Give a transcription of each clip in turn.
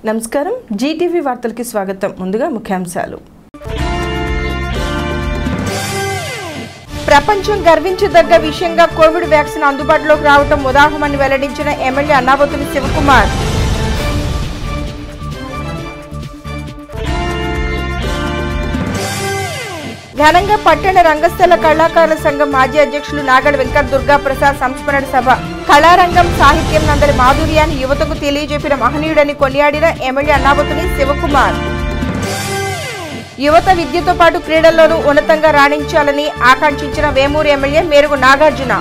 నమస్కారం జీటీవీ వార్తలకి స్వాగతం ముందుగా ముఖ్యాంశాలు ప్రపంచం గర్వించదగ్గ విషయంగా కోవిడ్ వ్యాక్సిన్ అందుబాటులోకి రావడం ఉదాహరణని వెల్లడించిన ఎమ్మెల్యే అన్నాబోతుని శివకుమార్ ఘనంగా పట్టణ రంగస్థల కళాకారుల సంఘం మాజీ అధ్యక్షులు నాగడ వెంకట దుర్గా ప్రసాద్ సంస్మరణ సభ కళారంగం సాహిత్యం నందరి మాధుర్యాన్ని యువతకు తెలియజెప్పిన మహనీయుడని కొనియాడిన ఎమ్మెల్యే అన్నాబతుని శివకుమార్ యువత విద్యతో పాటు క్రీడల్లోనూ ఉన్నతంగా రాణించాలని ఆకాంక్షించిన వేమూరు ఎమ్మెల్యే మేరుగు నాగార్జున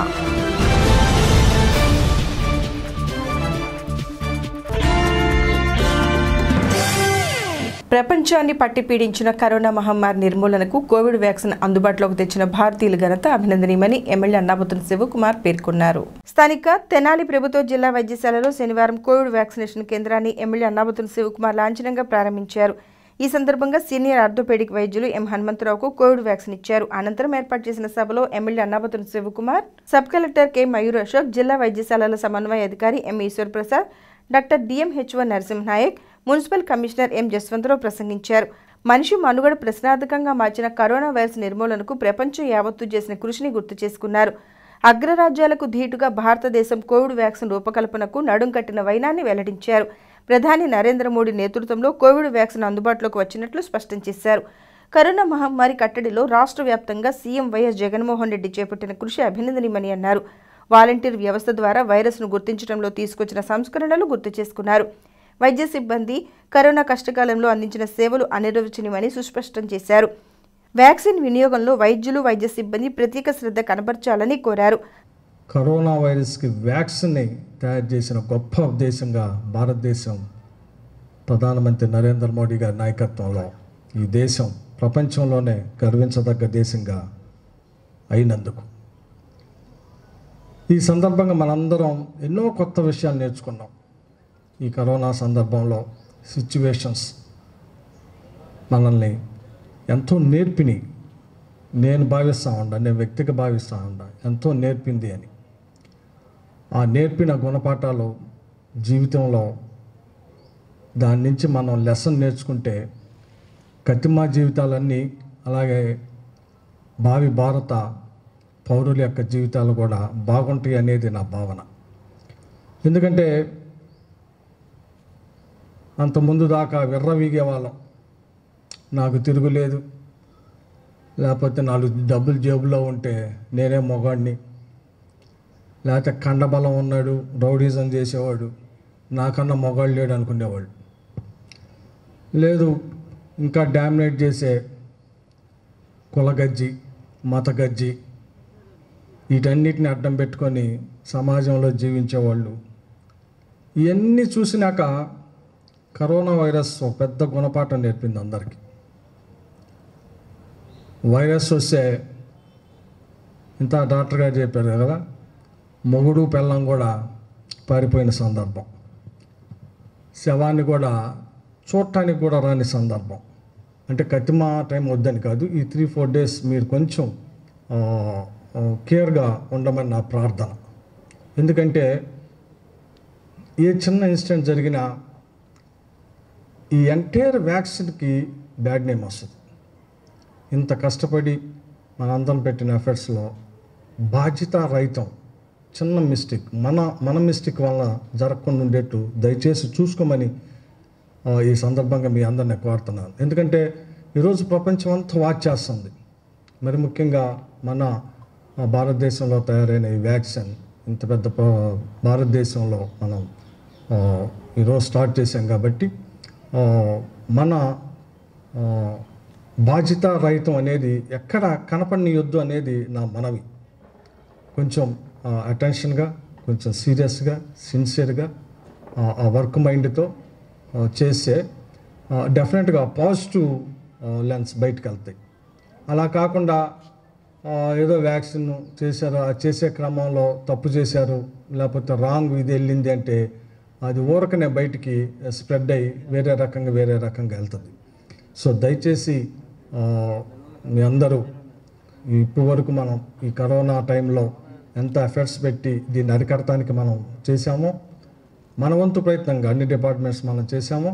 ప్రపంచాన్ని పట్టి పీడించిన కరోనా మహమ్మారి నిర్మూలనకు కోవిడ్ వ్యాక్సిన్ అందుబాటులోకి తెచ్చిన భారతీయుల ఘనత అభినందనీయమని ఎమ్మెల్యే అన్నాబుతుని శివకుమార్ పేర్కొన్నారు స్థానిక తెనాలి ప్రభుత్వ జిల్లా వైద్యశాలలో శనివారం కోవిడ్ వ్యాక్సినేషన్ కేంద్రాన్ని ఎమ్మెల్యే అన్నాబుతుని శివకుమార్ లాంఛనంగా ప్రారంభించారు ఈ సందర్భంగా సీనియర్ ఆర్థోపెడిక్ వైద్యులు ఎం హనుమంతరావుకు కోవిడ్ వ్యాక్సిన్ ఇచ్చారు అనంతరం ఏర్పాటు చేసిన సభలో MLA Annabathuni Sivakumar sub collector K Mayur Ashok జిల్లా వైద్యశాలల సమన్వయ అధికారి M Eswar Prasad doctor DMHO Narasimha Nayak municipal commissioner M Jaswanth Rao ప్రసంగించారు మనిషి మనుగడ ప్రశ్నార్థకంగా మార్చిన కరోనా వైరస్ నిర్మూలనకు ప్రపంచం యావత్తు చేసిన కృషిని గుర్తు చేసుకున్నారు అగ్రరాజ్యాలకు ధీటుగా భారతదేశం కోవిడ్ వ్యాక్సిన్ రూపకల్పనకు నడుం కట్టిన వైనాన్ని వెల్లడించారు ప్రధాని నరేంద్ర మోడీ నేతృత్వంలో కోవిడ్ వ్యాక్సిన్ అందుబాటులోకి వచ్చినట్లు స్పష్టం చేశారు కరోనా మహమ్మారి కట్టడిలో రాష్ట్ర వ్యాప్తంగా సీఎం వైఎస్ జగన్మోహన్ రెడ్డి చేపట్టిన కృషి అభినందనీయమని అన్నారు వాలంటీర్ వ్యవస్థ ద్వారా వైరస్ను గుర్తించడంలో తీసుకొచ్చిన సంస్కరణలు గుర్తు చేసుకున్నారు వైద్య సిబ్బంది కరోనా కష్టకాలంలో అందించిన సేవలు అనిర్వచనీయమని సుస్పష్టం చేశారు వ్యాక్సిన్ వినియోగంలో వైద్యులు వైద్య సిబ్బంది ప్రత్యేక శ్రద్ధ కనబర్చాలని కోరారు కరోనా వైరస్కి వ్యాక్సిన్ని తయారు చేసిన గొప్ప దేశంగా భారతదేశం ప్రధానమంత్రి నరేంద్ర మోడీ గారి నాయకత్వంలో ఈ దేశం ప్రపంచంలోనే గర్వించదగ్గ దేశంగా అయినందుకు ఈ సందర్భంగా మనందరం ఎన్నో కొత్త విషయాలు నేర్చుకున్నాం ఈ కరోనా సందర్భంలో సిచ్యువేషన్స్ మనల్ని ఎంతో నేర్పిని నేను భావిస్తూ ఉండా నేను వ్యక్తిగా భావిస్తూ ఉండా ఎంతో నేర్పింది అని ఆ నేర్పిన గుణపాఠాలు జీవితంలో దాని నుంచి మనం లెసన్ నేర్చుకుంటే కతిమా జీవితాలన్నీ అలాగే భావి భారత పౌరుల యొక్క జీవితాలు కూడా బాగుంటాయి అనేది నా భావన ఎందుకంటే అంత ముందు దాకా విర్రవీగే వాళ్ళం నాకు తిరుగులేదు లేకపోతే నాలుగు డబ్బులు జేబులో ఉంటే నేనే మొగాడిని లేకపోతే కండబలం ఉన్నాడు రౌడీజం చేసేవాడు నాకన్నా మొగాడు లేడు అనుకునేవాడు లేదు ఇంకా డామినేట్ చేసే కులగజ్జి మతగజ్జి వీటన్నిటిని అడ్డం పెట్టుకొని సమాజంలో జీవించేవాళ్ళు ఇవన్నీ చూసినాక కరోనా వైరస్ ఒక పెద్ద గుణపాఠం నేర్పింది అందరికీ వైరస్ వస్తే ఇంత డాక్టర్ గారు చెప్పారు కదా మొగుడు పెళ్ళం కూడా పారిపోయిన సందర్భం శవాన్ని కూడా చూడటానికి కూడా రాని సందర్భం అంటే కతిమా టైం వద్దని కాదు ఈ త్రీ ఫోర్ డేస్ మీరు కొంచెం ఆ, ఆ, కేర్గా ఉండమని నా ప్రార్థన ఎందుకంటే ఏ చిన్న ఇన్సిడెంట్ జరిగినా ఈ ఎంటైర్ వ్యాక్సిన్కి బ్యాడ్ నేమ్ వస్తుంది ఇంత కష్టపడి మనందరం పెట్టిన ఎఫర్ట్స్లో బాధ్యత రహితం చిన్న మిస్టేక్ మన మన మిస్టేక్ వల్ల జరగకుండా ఉండేట్టు దయచేసి చూసుకోమని ఆ, ఈ సందర్భంగా మీ అందరిని కోరుతున్నాను ఎందుకంటే ఈరోజు ప్రపంచం అంతా వాచ్ చేస్తుంది మరి ముఖ్యంగా మన ఆ, భారతదేశంలో తయారైన ఈ వ్యాక్సిన్ ఇంత పెద్ద ప్ర- భారతదేశంలో మనం ఆ, ఈరోజు స్టార్ట్ చేశాం కాబట్టి ఆ, మన ఆ, బాధ్యత రహితం అనేది ఎక్కడ కనపడనియొద్దు అనేది నా మనవి కొంచెం అటెన్షన్గా కొంచెం సీరియస్గా సిన్సియర్గా ఆ వర్క్ మైండ్తో చేస్తే డెఫినెట్గా పాజిటివ్ లెన్స్ బయటకు వెళ్తాయి అలా కాకుండా ఆ, ఏదో వ్యాక్సిన్ చేశారు ఆ చేసే క్రమంలో తప్పు చేశారు లేకపోతే రాంగ్ ఇది వెళ్ళింది అంటే అది ఊరకనే బయటికి స్ప్రెడ్ అయ్యి వేరే రకంగా వేరే రకంగా వెళ్తుంది సో దయచేసి ఆ, మీ అందరూ ఇప్పటి వరకు మనం ఈ కరోనా టైంలో ఎంత ఎఫర్ట్స్ పెట్టి దీన్ని అరికడటానికి మనం చేశామో మన వంతు ప్రయత్నంగా అన్ని డిపార్ట్మెంట్స్ మనం చేశామో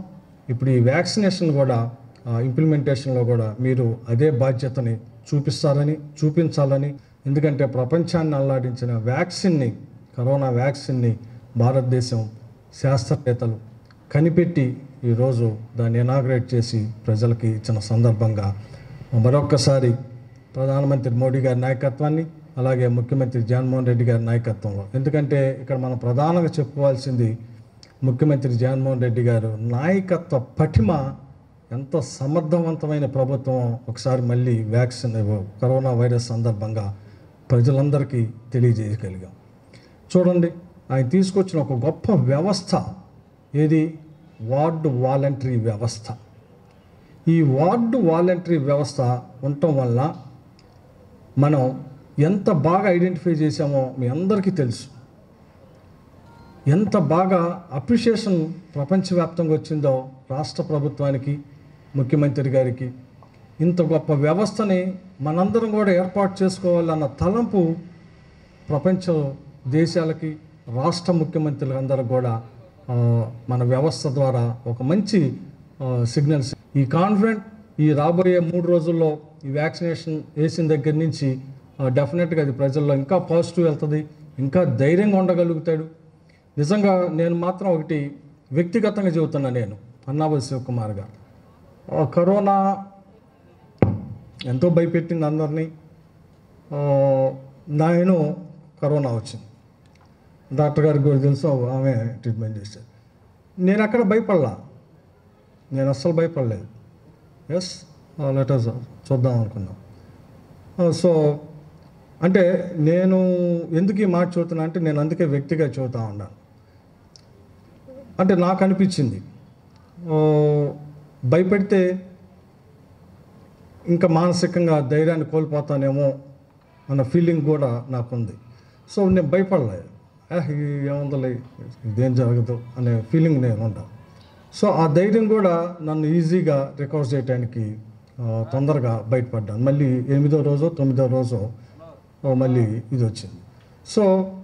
ఇప్పుడు ఈ వ్యాక్సినేషన్ కూడా ఇంప్లిమెంటేషన్లో కూడా మీరు అదే బాధ్యతని చూపిస్తారని చూపించాలని ఎందుకంటే ప్రపంచాన్ని అల్లాడించిన వ్యాక్సిన్ని కరోనా వ్యాక్సిన్ని భారతదేశం శాస్త్రవేత్తలు కనిపెట్టి ఈరోజు దాన్ని ఇనాగ్రేట్ చేసి ప్రజలకి ఇచ్చిన సందర్భంగా మరొక్కసారి ప్రధానమంత్రి మోడీ గారి నాయకత్వాన్ని అలాగే ముఖ్యమంత్రి జగన్మోహన్ రెడ్డి గారి నాయకత్వంలో ఎందుకంటే ఇక్కడ మనం ప్రధానంగా చెప్పుకోవాల్సింది ముఖ్యమంత్రి జగన్మోహన్ రెడ్డి గారు నాయకత్వ పటిమ ఎంత సమర్థవంతమైన ప్రభుత్వం ఒకసారి మళ్ళీ వ్యాక్సిన్ కరోనా వైరస్ సందర్భంగా ప్రజలందరికీ తెలియజేయగలిగాం చూడండి ఆయన తీసుకొచ్చిన ఒక గొప్ప వ్యవస్థ ఏది వార్డు వాలంటరీ వ్యవస్థ ఈ వార్డు వాలంటరీ వ్యవస్థ ఉండటం వల్ల మనం ఎంత బాగా ఐడెంటిఫై చేసామో మీ అందరికీ తెలుసు ఎంత బాగా అప్రిషియేషన్ ప్రపంచవ్యాప్తంగా వచ్చిందో రాష్ట్ర ప్రభుత్వానికి ముఖ్యమంత్రి గారికి ఇంత గొప్ప వ్యవస్థని మనందరం కూడా ఏర్పాటు చేసుకోవాలన్న తలంపు ప్రపంచ దేశాలకి రాష్ట్ర ముఖ్యమంత్రులందరూ కూడా ఆ, మన వ్యవస్థ ద్వారా ఒక మంచి సిగ్నల్స్ ఈ కాన్ఫిడెంట్ ఈ రాబోయే మూడు రోజుల్లో ఈ వ్యాక్సినేషన్ వేసిన దగ్గర నుంచి డెఫినెట్గా అది ప్రజల్లో ఇంకా పాజిటివ్ వెళ్తుంది ఇంకా ధైర్యంగా ఉండగలుగుతాడు నిజంగా నేను మాత్రం ఒకటి వ్యక్తిగతంగా చెబుతున్నా నేను అన్నాబల్ శివకుమార్ గారు ఆ, కరోనా ఎంతో భయపెట్టింది అందరినీ ఆ, నేను కరోనా వచ్చింది డాక్టర్ గారికి కూడా తెలుసు ఆమె ట్రీట్మెంట్ చేశారు నేను అక్కడ భయపడలా నేను అస్సలు భయపడలేదు ఎస్ లెటర్స్ చూద్దాం అనుకున్నాం సో అంటే నేను ఎందుకు ఈ మాట చూస్తున్నా అంటే నేను అందుకే వ్యక్తిగా చూస్తూ ఉన్నాను అంటే నాకు అనిపించింది ఓ, భయపెడితే ఇంకా మానసికంగా ధైర్యాన్ని కోల్పోతానేమో అన్న ఫీలింగ్ కూడా నాకుంది సో నేను భయపడలేదు "ఆహ్, ఇది ఏముందలే ఇదేం జరగదు అనే ఫీలింగ్ నేను ఉంటాను సో ఆ ధైర్యం కూడా నన్ను ఈజీగా రికవర్ చేయడానికి ఆ, తొందరగా బయటపడ్డాను మళ్ళీ ఎనిమిదో రోజు తొమ్మిదో రోజు ఓ, మళ్ళీ ఇది వచ్చింది సో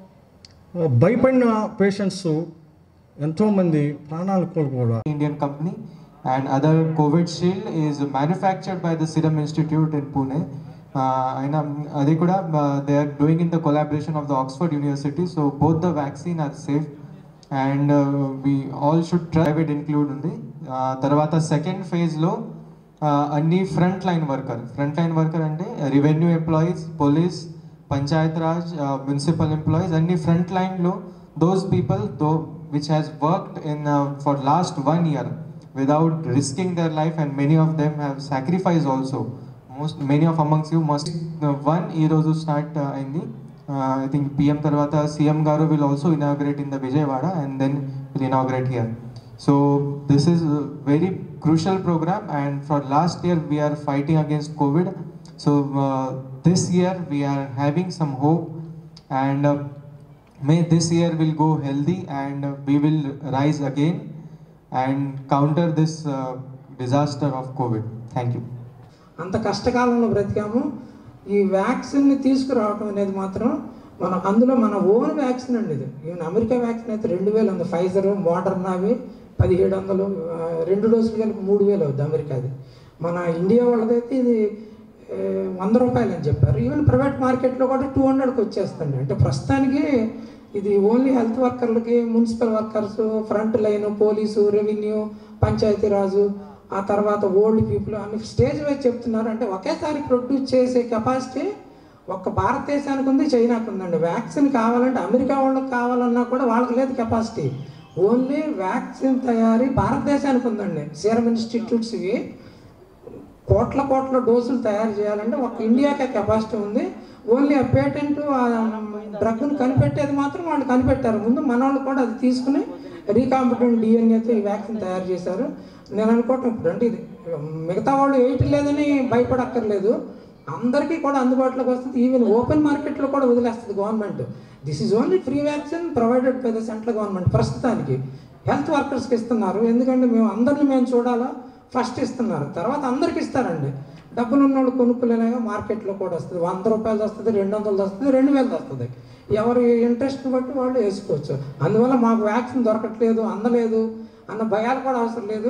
ఆ, భయపడిన పేషెంట్స్ ఎంతోమంది ప్రాణాలు కోల్పోవడం Indian company and other COVID shield is manufactured by the Serum Institute in Pune. Uh, and um, they could have, uh, they are doing in the collaboration of the Oxford University. So both the vaccine are safe and uh, we all should try it include ఉంది Uh, తర్వాత second ఫేజ్లో అన్ని front line worker front line worker అంటే revenue employees police Panchayat Raj municipal employees అన్ని front లైన్లో those people though which has worked in for last one year without risking their life and many of them have sacrificed also most many of amongst you must uh, one ఈ రోజు start అయింది I think PM తర్వాత CM గారు will also inaugurate in the Vijayawada and then will inaugurate here so this is very crucial program and for last year we are fighting against covid so uh, this year we are having some hope and uh, may this year will go healthy and uh, we will rise again and counter this uh, disaster of covid thank you అంత కష్టకాలంలో బ్రతికాము ఈ వ్యాక్సిన్ని తీసుకురావడం అనేది మాత్రం మన అందులో మన own vaccine అండి ఇది ఈవెన్ అమెరికా వ్యాక్సిన్ అయితే రెండు వేలు ఉంది ఫైజర్ మోడర్నా అవి పదిహేడు వందలు ఆ, రెండు డోసులు కలిపి మూడు వేలు అవుద్ది అమెరికాది మన ఇండియా వాళ్ళదైతే ఇది ఏ, వంద రూపాయలు అని చెప్పారు ఈవెన్ ప్రైవేట్ మార్కెట్లో కూడా టూ హండ్రెడ్కి వచ్చేస్తుంది అంటే ప్రస్తుతానికి ఇది ఓన్లీ హెల్త్ వర్కర్లకి municipal workers front line police revenue Panchayati Raj ఆ తర్వాత ఓల్డ్ పీపుల్ అన్ని స్టేజ్ వైజ్ చెప్తున్నారు అంటే ఒకేసారి ప్రొడ్యూస్ చేసే కెపాసిటీ ఒక్క భారతదేశానికి ఉంది చైనాకు ఉందండి వ్యాక్సిన్ కావాలంటే అమెరికా వాళ్ళకి కావాలన్నా కూడా వాళ్ళకి లేదు కెపాసిటీ ఓన్లీ వ్యాక్సిన్ తయారీ భారతదేశానికి ఉందండి సీరం ఇన్స్టిట్యూట్స్కి కోట్ల కోట్ల డోసులు తయారు చేయాలంటే ఒక ఇండియాకే కెపాసిటీ ఉంది ఓన్లీ ఆ పేటెంట్ ఆ డ్రగ్ను కనిపెట్టేది మాత్రం వాళ్ళు కనిపెట్టారు ముందు మన వాళ్ళు కూడా అది తీసుకుని రీకాంపిటెంట్ డిఎన్ఏతో ఈ వ్యాక్సిన్ తయారు చేశారు నేను అనుకోవటం ఇప్పుడు అంటే ఇది మిగతా వాళ్ళు ఎయిట్ లేదని భయపడక్కర్లేదు అందరికీ కూడా అందుబాటులోకి వస్తుంది ఈవెన్ ఓపెన్ మార్కెట్లో కూడా వదిలేస్తుంది government this is only free vaccine provided by the central government ప్రస్తుతానికి హెల్త్ వర్కర్స్కి ఇస్తున్నారు ఎందుకంటే మేము అందరిని మేము చూడాలా ఫస్ట్ ఇస్తున్నారు తర్వాత అందరికి ఇస్తారండి డబ్బులు ఉన్నోళ్ళు కొనుక్కునేలాగా మార్కెట్లో కూడా వస్తుంది వంద రూపాయలు వస్తుంది రెండు వందలు వస్తుంది రెండు వేలు వస్తుంది ఎవరి ఇంట్రెస్ట్ బట్టి వాళ్ళు వేసుకోవచ్చు అందువల్ల మాకు వ్యాక్సిన్ దొరకట్లేదు అందలేదు అన్న భయాలు కూడా అవసరం లేదు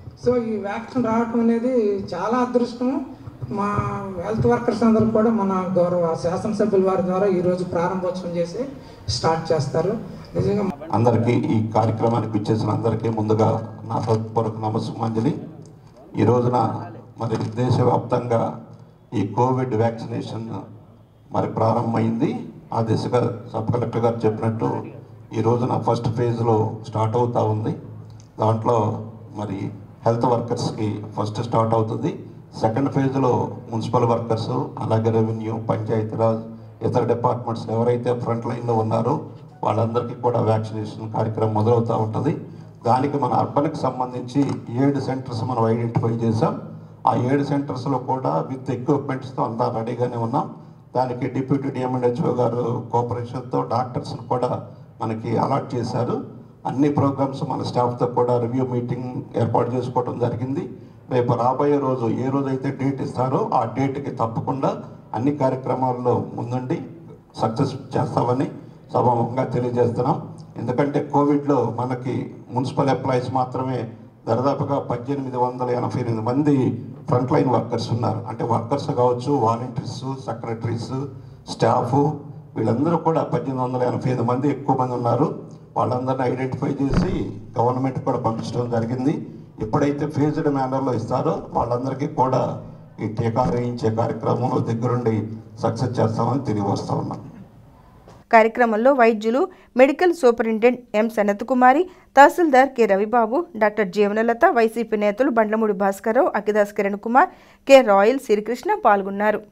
సో ఈ వ్యాక్సిన్ రావటం అనేది చాలా అదృష్టం మా హెల్త్ వర్కర్స్ అందరూ కూడా మన గౌరవ శాసనసభ్యుల వారి ద్వారా ఈరోజు ప్రారంభోత్సవం చేసి స్టార్ట్ చేస్తారు నిజంగా అందరికీ ఈ కార్యక్రమానికి ఇచ్చేసిన అందరికీ ముందుగా నా హృదయపూర్వక నమస్సుమాంజలి ఈ రోజున మరి దేశవ్యాప్తంగా ఈ కోవిడ్ వ్యాక్సినేషన్ మరి ప్రారంభమైంది ఆ దిశగా సబ్ కలెక్టర్ గారు చెప్పినట్టు ఈ రోజున ఫస్ట్ ఫేజ్లో స్టార్ట్ అవుతూ ఉంది దాంట్లో మరి హెల్త్ వర్కర్స్కి ఫస్ట్ స్టార్ట్ అవుతుంది సెకండ్ ఫేజ్లో మున్సిపల్ వర్కర్స్ అలాగే రెవెన్యూ పంచాయతీరాజ్ ఇతర డిపార్ట్మెంట్స్ ఎవరైతే ఫ్రంట్ లైన్లో ఉన్నారో వాళ్ళందరికీ కూడా వ్యాక్సినేషన్ కార్యక్రమం మొదలవుతూ ఉంటుంది దానికి మన అర్బన్కి సంబంధించి ఏడు సెంటర్స్ మనం ఐడెంటిఫై చేసాం ఆ ఏడు సెంటర్స్లో కూడా విత్ ఎక్విప్మెంట్స్తో అంతా రెడీగానే ఉన్నాం దానికి డిప్యూటీ డిఎంఎన్హెచ్ఓ గారు కోఆపరేషన్తో డాక్టర్స్ని కూడా మనకి అలాట్ చేశారు అన్ని ప్రోగ్రామ్స్ మన స్టాఫ్తో కూడా రివ్యూ మీటింగ్ ఏర్పాటు చేసుకోవడం జరిగింది రేపు రాబోయే రోజు ఏ రోజైతే డేట్ ఇస్తారో ఆ డేట్కి తప్పకుండా అన్ని కార్యక్రమాల్లో ముందుండి సక్సెస్ చేస్తామని సభాముఖంగా తెలియజేస్తున్నాం ఎందుకంటే కోవిడ్లో మనకి మున్సిపల్ ఎంప్లాయీస్ మాత్రమే దాదాపుగా పద్దెనిమిది వందల ఎనభై ఎనిమిది మంది ఫ్రంట్ లైన్ వర్కర్స్ ఉన్నారు అంటే వర్కర్స్ కావచ్చు వాలంటీర్స్ సెక్రటరీస్ స్టాఫ్ వీళ్ళందరూ కూడా పద్దెనిమిది వందల ఎనభై ఐదు మంది ఎక్కువ మంది ఉన్నారు వాళ్ళందరినీ ఐడెంటిఫై చేసి గవర్నమెంట్ కూడా పంపించడం జరిగింది ఎప్పుడైతే ఫేజ్డ్ మేనర్లో ఇస్తారో వాళ్ళందరికీ కూడా ఈ టీకాలు వేయించే కార్యక్రమంలో దగ్గరుండి సక్సెస్ చేస్తామని తెలియవస్తా ఉన్నాం కార్యక్రమంలో వైద్యులు medical superintendent M Sanath Kumari తహసీల్దార్ K Ravi Babu doctor Jeevanalatha YCP నేతలు బండ్లమూడి భాస్కరరావు అఖిదాస్ కిరణ్ కుమార్ కె రాయల్ శ్రీకృష్ణ పాల్గొన్నారు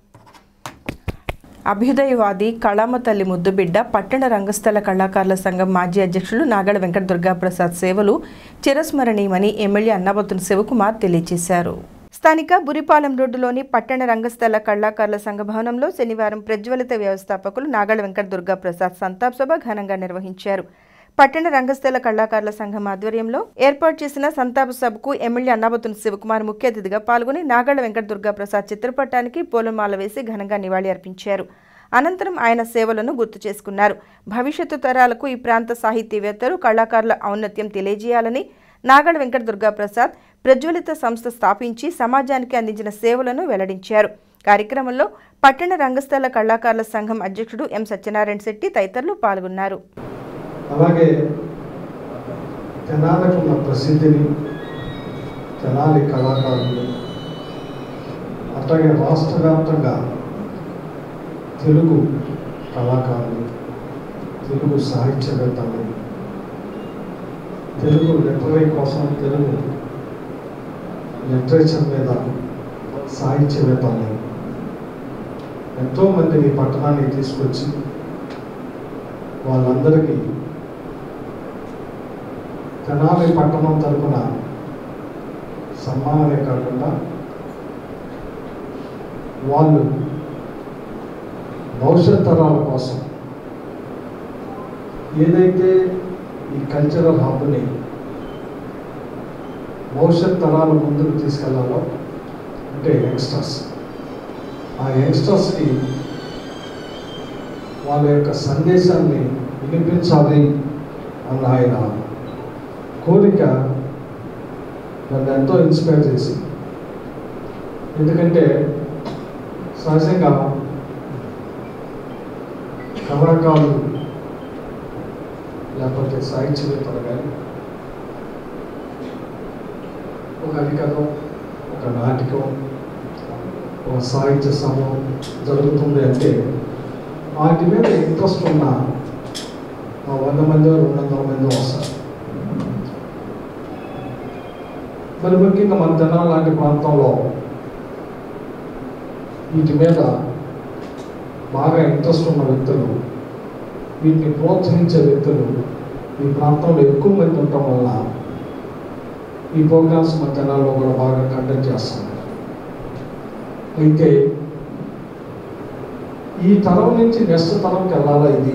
అభ్యుదయవాది కళామ తల్లి ముద్దుబిడ్డ పట్టణ రంగస్థల కళాకారుల సంఘం మాజీ అధ్యక్షులు నాగడ వెంకట దుర్గాప్రసాద్ సేవలు చిరస్మరణీయమని ఎమ్మెల్యే అన్నబోతున శివకుమార్ తెలియజేశారు స్థానిక బురిపాలెం రోడ్డులోని పట్టణ రంగస్థల కళాకారుల సంఘ భవనంలో శనివారం ప్రజ్వలిత వ్యవస్థాపకులు నాగడ వెంకట దుర్గాప్రసాద్ సంతాప్ సభ ఘనంగా నిర్వహించారు పట్టణ రంగస్థల కళాకారుల సంఘం ఆధ్వర్యంలో ఏర్పాటు చేసిన సంతాప సభకు ఎమ్మెల్యే అన్నాబతుని శివకుమార్ ముఖ్య అతిథిగా పాల్గొని నాగళ్ల వెంకట దుర్గాప్రసాద్ చిత్రపటానికి పూలమాల వేసి ఘనంగా నివాళి అర్పించారు అనంతరం ఆయన సేవలను గుర్తు చేసుకున్నారు భవిష్యత్తు తరాలకు ఈ ప్రాంత సాహితీవేత్తలు కళాకారుల ఔన్నత్యం తెలియజేయాలని నాగళ వెంకట దుర్గాప్రసాద్ ప్రజ్వలిత సంస్థ స్థాపించి సమాజానికి అందించిన సేవలను వెల్లడించారు కార్యక్రమంలో పట్టణ రంగస్థల కళాకారుల సంఘం అధ్యక్షుడు ఎం సత్యనారాయణ శెట్టి తదితరులు పాల్గొన్నారు అలాగే తెనాలకు ఉన్న ప్రసిద్ధిని తెనాలి కళాకారులు అట్లాగే రాష్ట్ర వ్యాప్తంగా తెలుగు కళాకారులు తెలుగు సాహిత్యవేత్తలు తెలుగు లిటరీ కోసం తెలుగు లిటరేచర్ మీద సాహిత్యవేత్తల్ని ఎంతోమందిని పట్టణానికి తీసుకొచ్చి వాళ్ళందరికీ తెనాలి పట్టణం తరపున సన్మానమే కాకుండా వాళ్ళు భవిష్యత్ తరాల కోసం ఏదైతే ఈ కల్చరల్ హబ్ని భవిష్యత్ తరాల ముందుకు తీసుకెళ్లాలో అంటే యంగ్స్టర్స్ ఆ యంగ్స్టర్స్కి వాళ్ళ యొక్క సందేశాన్ని వినిపించాలి అన్న ఆయన కోరిక నన్ను ఎంతో ఇన్స్పైర్ చేసి ఎందుకంటే సహజంగా కళాకారులు లేకపోతే సాహిత్యవేత్తలు కానీ ఒక హరికథం ఒక నాటకం ఒక సాహిత్య సమూహం జరుగుతుంది అంటే వాటి మీద ఇంట్రెస్ట్ ఉన్న ఆ వంద మంది రెండు వందల మంది వస్తారు మరి ముఖ్యంగా మన తెనాలి లాంటి ప్రాంతంలో వీటి మీద బాగా ఇంట్రెస్ట్ ఉన్న వ్యక్తులు వీటిని ప్రోత్సహించే వ్యక్తులు ఈ ప్రాంతంలో ఎక్కువ మంది ఉండటం వల్ల ఈ ప్రోగ్రామ్స్ మన తెనాల్లో కూడా బాగా కండక్ట్ చేస్తాం అయితే ఈ తరం నుంచి నెక్స్ట్ తరంకి వెళ్ళాలా ఇది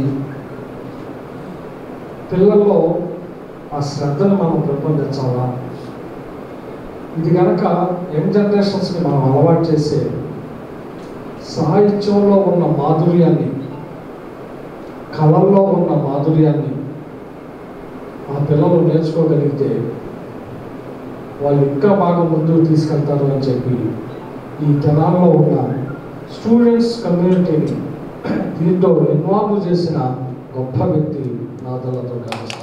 పిల్లల్లో ఆ శ్రద్ధను మనం పెంపొందించాలా ఇది కనుక యంగ్ జనరేషన్స్కి మనం అలవాటు చేసే సాహిత్యంలో ఉన్న మాధుర్యాన్ని కళల్లో ఉన్న మాధుర్యాన్ని ఆ పిల్లలు నేర్చుకోగలిగితే వాళ్ళు ఇంకా బాగా ముందుకు తీసుకెళ్తారు అని చెప్పి ఈ తెనాల్లో ఉన్న స్టూడెంట్స్ కమ్యూనిటీని దీంట్లో ఇన్వాల్వ్ చేసిన గొప్ప వ్యక్తి నాదలతో కాదు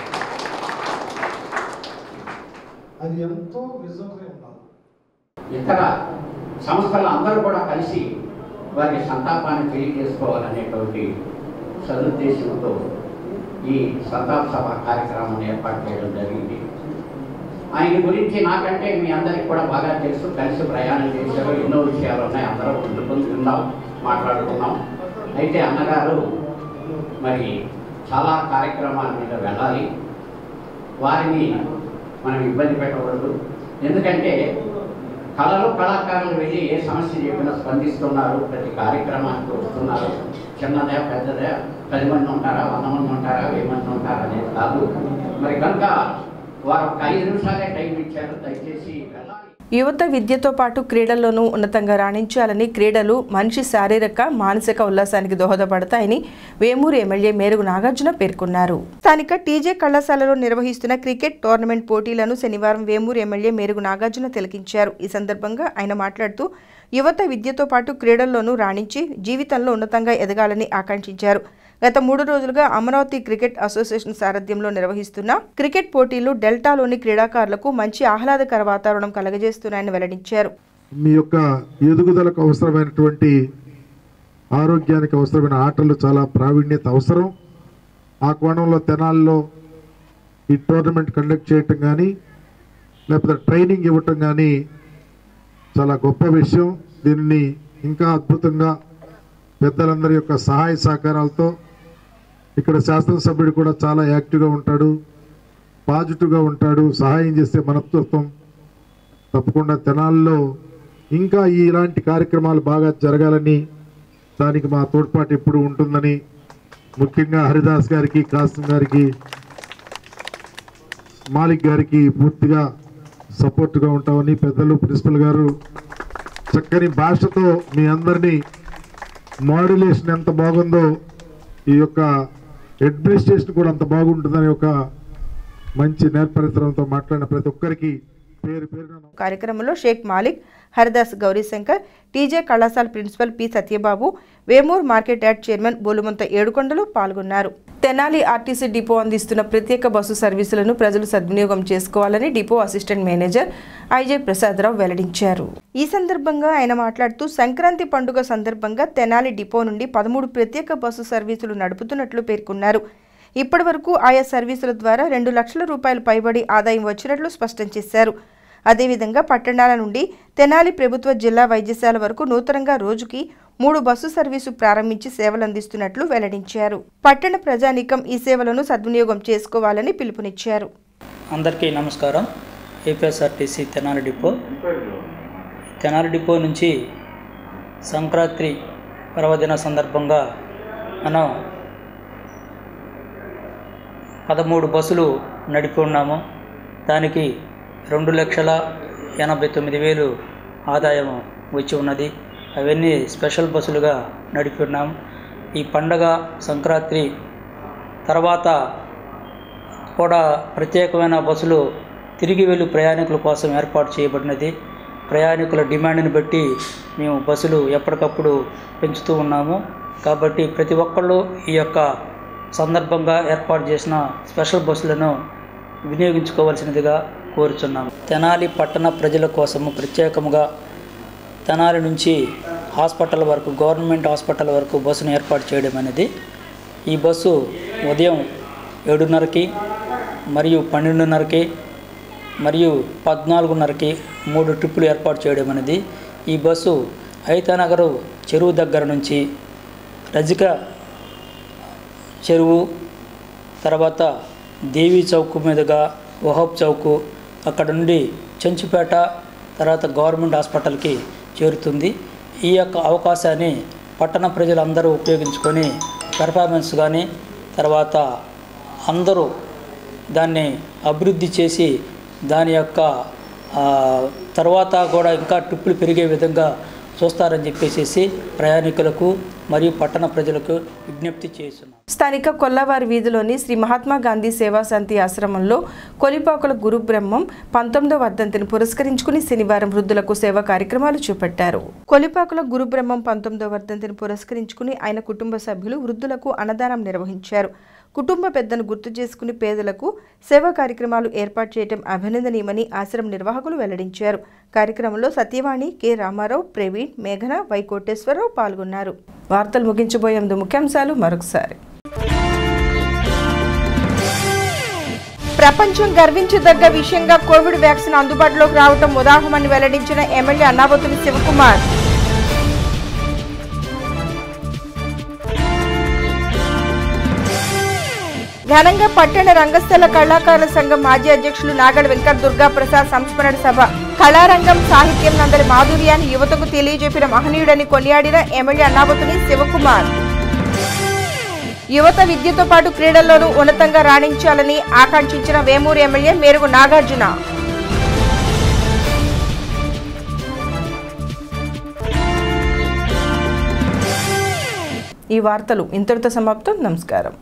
అది ఎంతో విజనరీ ఉండాలి ఇతర సంస్థలు అందరూ కూడా కలిసి వారి సంతాపాన్ని తెలియజేసుకోవాలనేటువంటి సదుద్దేశంతో ఈ సంతాప సభ కార్యక్రమాన్ని ఏర్పాటు చేయడం జరిగింది ఆయన గురించి నాకంటే మీ అందరికి కూడా బాగా తెలుసు కలిసి ప్రయాణం చేశారు ఎన్నో విషయాలు ఉన్నాయి అందరూ ఉంటుకుంటున్నాం మాట్లాడుకున్నాం అయితే అన్నగారు మరి చాలా కార్యక్రమాల మీద వెళ్ళాలి వారిని మనం ఇబ్బంది పెట్టకూడదు ఎందుకంటే కళలు కళాకారులు వెళ్ళి ఏ సమస్య చెప్పినా స్పందిస్తున్నారు ప్రతి కార్యక్రమానికి వస్తున్నారు చిన్నదే పెద్దదే పది మంది ఉంటారా వంద మంది ఉంటారా వెయ్యి మంది ఉంటారా అనేది కాదు మరి కనుక వారు ఒక ఐదు నిమిషాలే టైం ఇచ్చారు దయచేసి వెళ్ళాలి యువత విద్యతో పాటు క్రీడల్లోనూ ఉన్నతంగా రాణించాలని క్రీడలు మనిషి శారీరక మానసిక ఉల్లాసానికి దోహదపడతాయని వేమూరు ఎమ్మెల్యే మేరుగు నాగార్జున పేర్కొన్నారు స్థానిక టీజే కళాశాలలో నిర్వహిస్తున్న క్రికెట్ టోర్నమెంట్ పోటీలను శనివారం వేమూరు ఎమ్మెల్యే మేరుగు నాగార్జున తిలకించారు ఈ సందర్భంగా ఆయన మాట్లాడుతూ యువత విద్యతో పాటు క్రీడల్లోనూ రాణించి జీవితంలో ఉన్నతంగా ఎదగాలని ఆకాంక్షించారు గత మూడు రోజులుగా అమరావతి క్రికెట్ అసోసియేషన్ సారథ్యంలో నిర్వహిస్తున్న క్రికెట్ పోటీలు డెల్టాలోని క్రీడాకారులకు మంచి ఆహ్లాదకర వాతావరణం కలగజేస్తున్నాయని వెల్లడించారు మీ యొక్క ఎదుగుదలకు అవసరమైనటువంటి ఆరోగ్యానికి అవసరమైన ఆటలు చాలా ప్రావీణ్యత అవసరం ఆ కోణంలో తెనాల్లో ఈ టోర్నమెంట్ కండక్ట్ చేయటం కానీ లేకపోతే ట్రైనింగ్ ఇవ్వటం కానీ చాలా గొప్ప విషయం దీనిని ఇంకా అద్భుతంగా పెద్దలందరి యొక్క సహాయ సహకారాలతో ఇక్కడ శాసనసభ్యుడు కూడా చాలా యాక్టివ్గా ఉంటాడు పాజిటివ్గా ఉంటాడు సహాయం చేసే మనస్తత్వం తప్పకుండా తెనాల్లో ఇంకా ఈ ఇలాంటి కార్యక్రమాలు బాగా జరగాలని దానికి మా తోడ్పాటు ఎప్పుడు ఉంటుందని ముఖ్యంగా హరిదాస్ గారికి కాసిం గారికి మాలిక్ గారికి పూర్తిగా సపోర్ట్గా ఉంటామని పెద్దలు ప్రిన్సిపల్ గారు చక్కని భాషతో మీ అందరినీ మాడ్యులేషన్ ఎంత బాగుందో ఈ యొక్క అడ్మినిస్ట్రేషన్ కూడా అంత బాగుంటుందని ఒక మంచి నేర్పరితనంతో మాట్లాడిన ప్రతి ఒక్కరికి పేరు పేరున కార్యక్రమంలో షేక్ మాలిక్ హరిదాస్ గౌరీశంకర్ టీజే కళాశాల principal P Satyababu Vemur market yard chairman Bolumantha Edukondalu పాల్గొన్నారు తెనాలి ఆర్టీసీ డిపో అందిస్తున్న ప్రత్యేక బస్సు సర్వీసులను ప్రజలు సద్వినియోగం చేసుకోవాలని depot assistant manager IJ Prasada Rao వెల్లడించారు ఈ సందర్భంగా ఆయన మాట్లాడుతూ సంక్రాంతి పండుగ సందర్భంగా తెనాలి డిపో నుండి పదమూడు ప్రత్యేక బస్సు సర్వీసులు నడుపుతున్నట్లు పేర్కొన్నారు ఇప్పటి వరకు ఆయా సర్వీసుల ద్వారా రెండు లక్షల రూపాయల పైబడి ఆదాయం వచ్చినట్లు స్పష్టం చేశారు అదేవిధంగా పట్టణాల నుండి తెనాలి ప్రభుత్వ జిల్లా వైద్యశాల వరకు నూతనంగా రోజుకి మూడు బస్సు సర్వీసు ప్రారంభించి సేవలు అందిస్తున్నట్లు వెల్లడించారు పట్టణ ప్రజానీకం ఈ సేవలను సద్వినియోగం చేసుకోవాలని పిలుపునిచ్చారు అందరికీ నమస్కారం APSRTC Tenali depot Tenali depot నుంచి సంక్రాంతి పర్వదిన సందర్భంగా మనం పదమూడు బస్సులు నడిపి ఉన్నాము దానికి రెండు లక్షల ఎనభై తొమ్మిది వేలు ఆదాయం వచ్చి ఉన్నది అవన్నీ స్పెషల్ బస్సులుగా నడిపి ఉన్నాము ఈ పండగ సంక్రాంతి తర్వాత కూడా ప్రత్యేకమైన బస్సులు తిరిగి వెళ్ళు ప్రయాణికుల కోసం ఏర్పాటు చేయబడినది ప్రయాణికుల డిమాండ్ని బట్టి మేము బస్సులు ఎప్పటికప్పుడు పెంచుతూ ఉన్నాము కాబట్టి ప్రతి ఒక్కళ్ళు ఈ యొక్క సందర్భంగా ఏర్పాటు చేసిన స్పెషల్ బస్సులను వినియోగించుకోవాల్సినదిగా కోరుచున్నాము తెనాలి పట్టణ ప్రజల కోసము ప్రత్యేకముగా తెనాలి నుంచి హాస్పిటల్ వరకు గవర్నమెంట్ హాస్పిటల్ వరకు బస్సును ఏర్పాటు చేయడం అనేది ఈ బస్సు ఉదయం ఏడున్నరకి మరియు పన్నెండున్నరకి మరియు పద్నాలుగున్నరకి మూడు ట్రిప్పులు ఏర్పాటు చేయడం అనేది ఈ బస్సు ఐతానగరు చెరువు దగ్గర నుంచి రజిక చెరువు తర్వాత దేవి చౌక్ మీదుగా వహబ్ చౌక్ అక్కడ నుండి చెంచుపేట తర్వాత గవర్నమెంట్ హాస్పిటల్కి చేరుతుంది ఈ యొక్క అవకాశాన్ని పట్టణ ప్రజలందరూ ఉపయోగించుకొని పెర్ఫార్మెన్స్ కానీ తర్వాత అందరూ దాన్ని అభివృద్ధి చేసి దాని యొక్క ఆ, తర్వాత కూడా ఇంకా ట్రిప్పులు పెరిగే విధంగా చూస్తారని చెప్పేసి ప్రయాణికులకు మరియు పట్టణ ప్రజలకు విజ్ఞప్తి చేస్తున్నాం స్థానిక కొల్లవారి వీధిలోని శ్రీ మహాత్మా గాంధీ సేవా శాంతి ఆశ్రమంలో కొలిపాకుల గురు బ్రహ్మం పంతొమ్మిదో వర్ధంతిని పురస్కరించుకుని శనివారం వృద్ధులకు సేవా కార్యక్రమాలు చేపట్టారు కొలిపాకుల గురు బ్రహ్మం పంతొమ్మిదో వర్ధంతిని పురస్కరించుకుని ఆయన కుటుంబ సభ్యులు వృద్ధులకు అన్నదానం నిర్వహించారు కుటుంబ పెద్దను గుర్తు చేసుకుని పేదలకు సేవా కార్యక్రమాలు ఏర్పాటు చేయడం అభినందనీయమని ఆశ్రమం నిర్వాహకులు వెల్లడించారు కార్యక్రమంలో సత్యవాణి కె రామారావు ప్రవీణ్ మేఘన వై కోటేశ్వరరావు పాల్గొన్నారు వార్తలు ముగించబోయే ముందు ముఖ్యాంశాలు మరొకసారి ప్రపంచం గర్వించదగ్గ విషయంగా కోవిడ్ వ్యాక్సిన్ అందుబాటులోకి రావడం ఉదాహరణని వెల్లడించిన ఎమ్మెల్యే అన్నాబతుని శివకుమార్ ఘనంగా పట్టణ రంగస్థల కళాకారుల సంఘం మాజీ అధ్యక్షులు నాగడ వెంకట దుర్గా ప్రసాద్ సంస్మరణ సభ కళారంగం సాహిత్యం నందరి మాధుర్యాన్ని యువతకు తెలియజెప్పిన మహనీయుడని కొనియాడిన ఎమ్మెల్యే అన్నాబతుని శివకుమార్ యువత విద్యతో పాటు క్రీడల్లోనూ ఉన్నతంగా రాణించాలని ఆకాంక్షించిన వేమూరు ఎమ్మెల్యే మేరుగు నాగార్జున ఈ వార్తలు ఇంతటితో సమాప్తం నమస్కారం